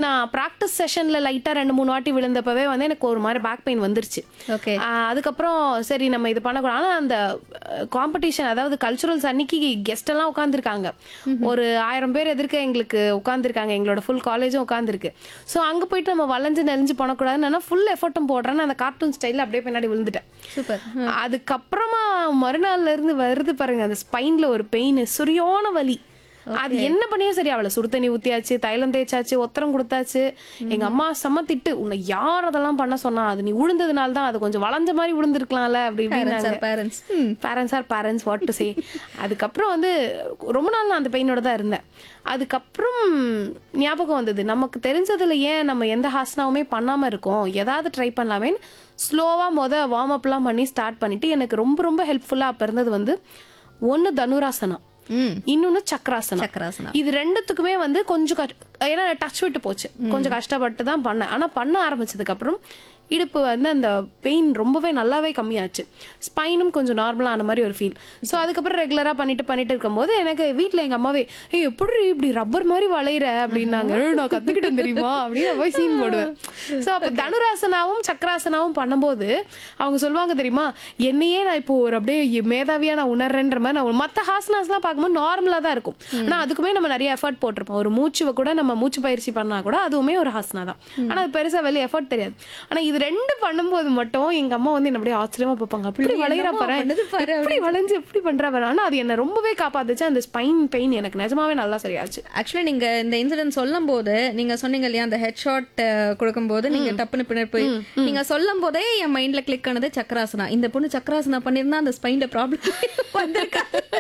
நான் ப்ராக்டிஸ் செஷன்ல லைட்டா ரெண்டு மூணு வாட்டி விழுந்தப்பவே வந்து எனக்கு ஒரு மாதிரி பேக் பெயின் வந்துருச்சு ஓகே ஆஹ் அதுக்கப்புறம் சரி நம்ம இது பண்ணக்கூடாது ஆனால் அந்த காம்படிஷன் அதாவது கல்ச்சுரல்ஸ் அன்னைக்கு கெஸ்ட் எல்லாம் உட்காந்துருக்காங்க ஒரு ஆயிரம் பேர் எதிர்க்க எங்களுக்கு உட்காந்துருக்காங்க எங்களோட ஃபுல் காலேஜும் உட்காந்துருக்கு ஸோ அங்கே போயிட்டு நம்ம வளைஞ்சு நெளிஞ்சு பண்ணக்கூடாதுன்னு நான் ஃபுல் எஃபர்ட்டும் போடுறேன்னு அந்த கார்ட்டூன் ஸ்டைலில் அப்படியே பின்னாடி விழுந்துட்டேன் சூப்பர் அதுக்கப்புறமா மறுநாள்ல இருந்து வருது பாருங்க அந்த ஸ்பைன்ல ஒரு பெயின் சுரியான வலி அது என்ன பண்ணியும் சரி அவளை சுடு தண்ணி ஊத்தியாச்சு தைலம் தேய்ச்சாச்சு ஒத்தரம் கொடுத்தாச்சு எங்க அம்மா செம்ம திட்டு உன்னை யார் அதெல்லாம் பண்ண சொன்னா அது நீ விழுந்ததுனால தான் அது கொஞ்சம் வளைஞ்ச மாதிரி விழுந்திருக்கலாம்ல அப்படி இப்படின்னாங்க parents parents are parents what to say அதுக்கப்புறம் வந்து ரொம்ப நாள் நான் அந்த பெயினோட தான் இருந்தேன் அதுக்கப்புறம் ஞாபகம் வந்தது நமக்கு தெரிஞ்சதுல ஏன் நம்ம எந்த ஹாசனாவுமே பண்ணாம இருக்கோம் ஏதாவது ட்ரை பண்ணலாமேன்னு ஸ்லோவா முத வார்ம் அப்லாம் பண்ணி ஸ்டார்ட் பண்ணிட்டு எனக்கு ரொம்ப ரொம்ப ஹெல்ப்ஃபுல்லா அப்ப இருந்தது வந்து ஒன்னு தனுராசனம் ம் இன்னொன்னு சக்கராசனம் சக்கராசனா இது ரெண்டுத்துக்குமே வந்து கொஞ்சம் கஷ்ட- ஏன்னா டச் விட்டு போச்சு கொஞ்சம் கஷ்டப்பட்டு தான் பண்ணேன் ஆனா பண்ண ஆரம்பிச்சதுக்கு அப்புறம் இடுப்பு வந்து அந்த பெயின் ரொம்பவே நல்லாவே கம்மியாச்சு ஸ்பைனும் கொஞ்சம் நார்மலா ஆன மாதிரி ஒரு ஃபீல் ஸோ அதுக்கப்புறம் ரெகுலரா பண்ணிட்டு பண்ணிட்டு இருக்கும்போது எனக்கு வீட்ல எங்க அம்மாவே ஏய் எப்படி இப்படி ரப்பர் மாதிரி வளையிற அப்படின்னாங்க "ஏய், நான் கத்துக்கிட்டேன் தெரியுமா அப்படின்னு நான் போய் சீன் போடுவேன் ஸோ அப்போ தனுராசனாவும் சக்கராசனாவும் பண்ணும்போது அவங்க சொல்லுவாங்க தெரியுமா என்னையே நான் இப்போ ஒரு அப்படியே மேதாவியா நான் உணர்றேன்ற மாதிரி நான் மற்ற ஹாசனாஸ்லாம் பார்க்கும்போது நார்மலா தான் இருக்கும் ஆனா அதுக்குமே நம்ம நிறைய எஃபர்ட் போட்டிருப்போம் ஒரு மூச்சுவை கூட நம்ம மூச்சு பயிற்சி பண்ணா கூட அதுவுமே ஒரு ஹாசனா தான் ஆனா அது பெருசா வெளியே எஃபர்ட் தெரியாது ஆனா இது ரெண்டு பண்ணும்போது மட்டும் எங்க அம்மா வந்து என்ன அப்படியே ஆச்சரியமா பார்ப்பாங்க அப்படி வளையிற பாரு பண்ணுது பாரு எப்படி வளைஞ்சு எப்படி பண்ற பாரு ஆனா அது என்ன ரொம்பவே காப்பாத்துச்சு அந்த ஸ்பைன் பெயின் எனக்கு நிஜமாவே நல்லா சரியாச்சு ஆக்சுவலி நீங்க இந்த இன்சிடென்ட் சொல்லும் போது நீங்க சொன்னீங்க இல்லையா அந்த ஹெட் ஷாட் கொடுக்கும்போது நீங்க டப்புன்னு பின்னாடி போய் நீங்க சொல்லும் போதே என் மைண்ட்ல கிளிக் ஆனது சக்கராசனா இந்த பொண்ணு சக்கராசனா பண்ணிருந்தா அந்த ஸ்பைன்ல ப்ராப்ளம் வந்திருக்கா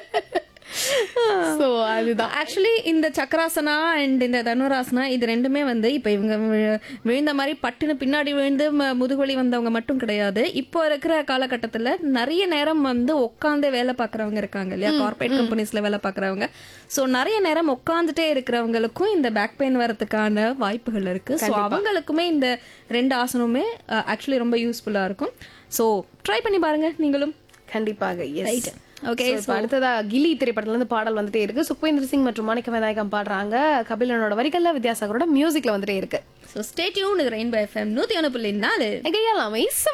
சோ அதுதான் ஆக்சுவலி இந்த சக்கராசனா அண்ட் இந்த தனுராசனா இது ரெண்டுமே வந்து இப்போ இவங்க வி- விழுந்த மாதிரி பட்டுன்னு பின்னாடி விழுந்து ம- முதுகுவலி வந்தவங்க மட்டும் கிடையாது இப்போ இருக்கிற காலகட்டத்தில் நிறைய நேரம் வந்து உட்காந்து வேலை பார்க்குறவங்க இருக்காங்க இல்லையா கார்பரேட் கம்பெனிஸ்ல வேலை பார்க்குறவங்க ஸோ நிறைய நேரம் உட்காந்துட்டே இருக்கிறவங்களுக்கும் இந்த பேக் பெயின் வரதுக்கான வாய்ப்புகள் இருக்கு ஸோ அவங்களுக்குமே இந்த ரெண்டு ஆசனமுமே ஆக்சுவலி ரொம்ப யூஸ்ஃபுல்லாக இருக்கும் ஸோ ட்ரை பண்ணி பாருங்க நீங்களும் கண்டிப்பாக எஸ் ஓகே ஓகே அடுத்ததா கில்லி திரைப்படத்துல இருந்து பாடல் வந்துட்டே இருக்கு சுப்பேந்திர சிங் மற்றும் மாணிக்க விநாயகம் பாடுறாங்க கபிலனோட வரிகள்ல வித்யாசாகரோட மியூசிக்ல வந்துட்டே இருக்கு ஸோ ஸ்டேட்யூன் ரெயின்போ எஃப்எம் நூற்றி ஒன்று புள்ளி நாலு எங்க எல்லாமே